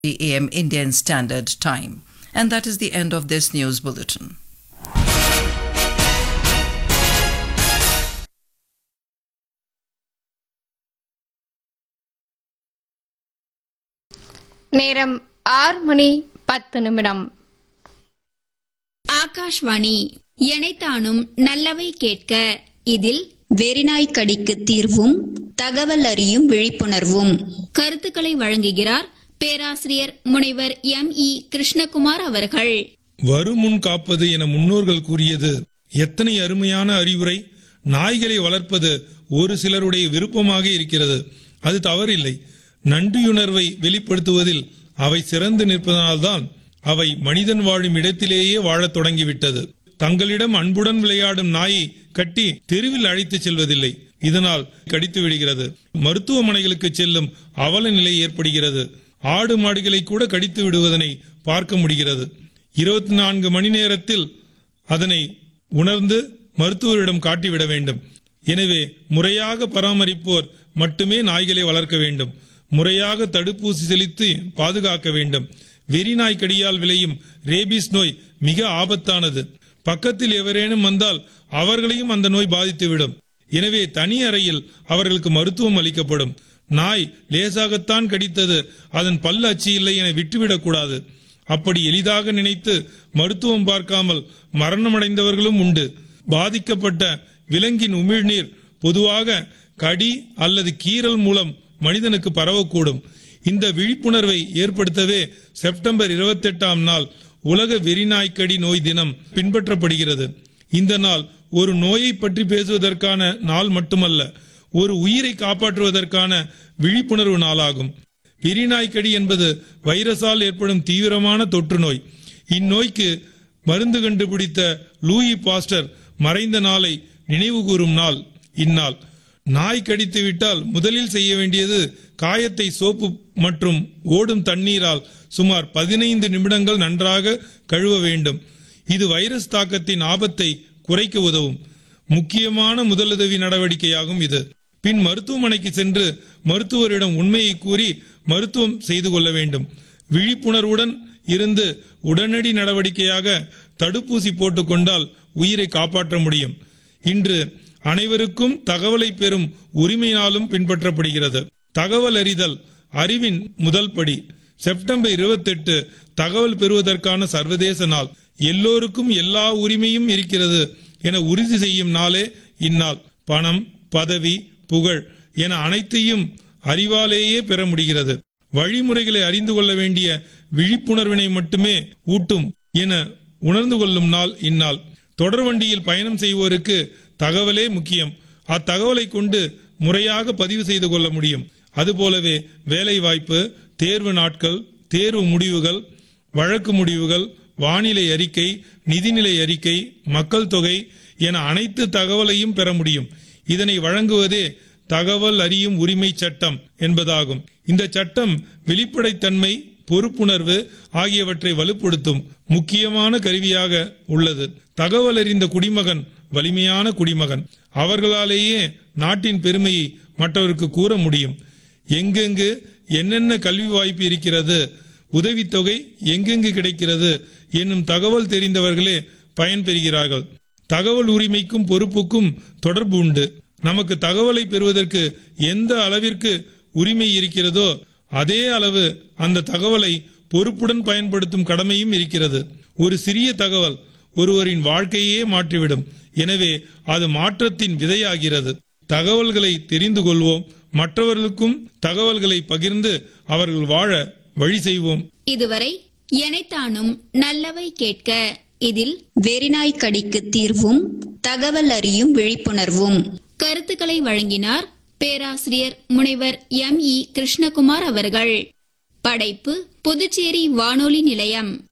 AM Indian Standard Time. And that is the end of this news bulletin. நேரம் ஆறு மணி பத்து நிமிடம் ஆகாஷ்வாணி எனைத்தானும் நல்லவை கேட்க இதில் வெறிநாய் கடிக்கு தீர்வும் தகவல் அறியும் விழிப்புணர்வும் கருத்துக்களை வழங்குகிறார் பேராசிரியர் முனைவர் எம் இ கிருஷ்ணகுமார் அவர்கள் வருமுன் காப்பது என முன்னோர்கள் கூறியது எத்தனை அருமையான அறிவுரை நாய்களை வளர்ப்பது ஒரு சிலருடைய விருப்பமாக இருக்கிறது அது தவறில்லை நன்றியுணர்வை வெளிப்படுத்துவதில் அவை சிறந்து நிற்பதனால்தான் அவை மனிதன் வாழும் இடத்திலேயே வாழத் தொடங்கிவிட்டது தங்களிடம் அன்புடன் விளையாடும் நாயை கட்டி தெருவில் அழைத்துச் செல்வதில்லை இதனால் கடித்து விடுகிறது மருத்துவமனைகளுக்கு செல்லும் அவல நிலை ஏற்படுகிறது ஆடு மாடுகளை கூட கடித்து விடுவதனை பார்க்க முடிகிறது இருபத்தி நான்கு மணி நேரத்தில் அதனை உணர்ந்து மருத்துவரிடம் காட்டிவிட வேண்டும் எனவே முறையாக பராமரிப்போர் மட்டுமே நாய்களை வளர்க்க வேண்டும் முறையாக தடுப்பூசி செலுத்தி பாதுகாக்க வேண்டும் வெறி நாய் கடியால் விளையும் ரேபிஸ் நோய் மிக ஆபத்தானது பக்கத்தில் எவரேனும் வந்தால் அவர்களையும் அந்த நோய் பாதித்துவிடும் எனவே தனி அறையில் அவர்களுக்கு மருத்துவம் அளிக்கப்படும் நாய் லேசாகத்தான் கடித்தது அதன் பல் அச்சு இல்லை என விட்டுவிடக் கூடாது அப்படி எளிதாக நினைத்து மருத்துவம் பார்க்காமல் மரணமடைந்தவர்களும் உண்டு பாதிக்கப்பட்ட விலங்கின் உமிழ்நீர் பொதுவாக கடி அல்லது கீறல் மூலம் மனிதனுக்கு பரவக்கூடும் இந்த விழிப்புணர்வை ஏற்படுத்தவே செப்டம்பர் இருபத்தி எட்டாம் நாள் உலக வெறிநாய்க்கடி நோய் தினம் பின்பற்றப்படுகிறது இந்த நாள் ஒரு நோயை பற்றி பேசுவதற்கான நாள் மட்டுமல்ல ஒரு உயிரை காப்பாற்றுவதற்கான விழிப்புணர்வு நாளாகும் வெறிநாய்க்கடி என்பது வைரஸால் ஏற்படும் தீவிரமான தொற்று நோய் இந்நோய்க்கு மருந்து கண்டுபிடித்த லூயி பாஸ்டர் மறைந்த நாளை நினைவு கூறும் நாள் இந்நாள் நாய் கடித்து விட்டால் முதலில் செய்ய வேண்டியது காயத்தை சோப்பு மற்றும் ஓடும் தண்ணீரால் சுமார் பதினைந்து நிமிடங்கள் நன்றாக கழுவ வேண்டும் இது வைரஸ் தாக்கத்தின் ஆபத்தை குறைக்க உதவும் முக்கியமான முதலுதவி நடவடிக்கையாகும் இது பின் மருத்துவமனைக்கு சென்று மருத்துவரிடம் உண்மையை கூறி மருத்துவம் செய்து கொள்ள வேண்டும் விழிப்புணர்வுடன் இருந்து உடனடி நடவடிக்கையாக தடுப்பூசி போட்டுக்கொண்டால் உயிரை காப்பாற்ற முடியும் இன்று அனைவருக்கும் தகவலை பெறும் உரிமையினாலும் பின்பற்றப்படுகிறது தகவல் அறிதல் அறிவின் முதல் படி செப்டம்பர் இருபத்தெட்டு தகவல் பெறுவதற்கான சர்வதேச நாள் எல்லோருக்கும் எல்லா உரிமையும் இருக்கிறது என உறுதி செய்யும் நாளே இந்நாள் பணம் பதவி புகழ் என அனைத்தையும் அறிவாலேயே பெற முடிகிறது வழிமுறைகளை அறிந்து கொள்ள வேண்டிய விழிப்புணர்வினை மட்டுமே ஊட்டும் என உணர்ந்து கொள்ளும் நாள் இந்நாள் தொடர் வண்டியில் பயணம் செய்வோருக்கு தகவலே முக்கியம் அத்தகவலை கொண்டு முறையாக பதிவு செய்து கொள்ள முடியும் அதுபோலவே வேலை வாய்ப்பு தேர்வு நாட்கள் தேர்வு முடிவுகள் வழக்கு முடிவுகள் வானிலை அறிக்கை நிதிநிலை அறிக்கை மக்கள் தொகை என அனைத்து தகவலையும் பெற முடியும் இதனை வழங்குவதே தகவல் அறியும் உரிமை சட்டம் என்பதாகும் இந்த சட்டம் வெளிப்படைத்தன்மை பொறுப்புணர்வு ஆகியவற்றை வலுப்படுத்தும் முக்கியமான கருவியாக உள்ளது தகவல் அறிந்த குடிமகன் வலிமையான குடிமகன் அவர்களாலேயே நாட்டின் பெருமையை மற்றவருக்கு கூற முடியும் எங்கெங்கு என்னென்ன கல்வி வாய்ப்பு இருக்கிறது உதவித்தொகை எங்கெங்கு கிடைக்கிறது என்னும் தகவல் தெரிந்தவர்களே பயன்பெறுகிறார்கள் தகவல் உரிமைக்கும் பொறுப்புக்கும் தொடர்பு உண்டு நமக்கு தகவலை பெறுவதற்கு எந்த அளவிற்கு உரிமை இருக்கிறதோ அதே அளவு அந்த தகவலை பொறுப்புடன் பயன்படுத்தும் கடமையும் இருக்கிறது ஒரு சிறிய தகவல் ஒருவரின் வாழ்க்கையே மாற்றிவிடும் எனவே அது மாற்றத்தின் விதையாகிறது தகவல்களை தெரிந்து கொள்வோம் மற்றவர்களுக்கும் தகவல்களை பகிர்ந்து அவர்கள் வாழ வழி செய்வோம் இதுவரை எனைத்தானும் நல்லவை கேட்க இதில் வெறிநாய் கடிக்கு தீர்வும் தகவல் அறியும் விழிப்புணர்வும் கருத்துக்களை வழங்கினார் பேராசிரியர் முனைவர் எம் இ கிருஷ்ணகுமார் அவர்கள் படைப்பு புதுச்சேரி வானொலி நிலையம்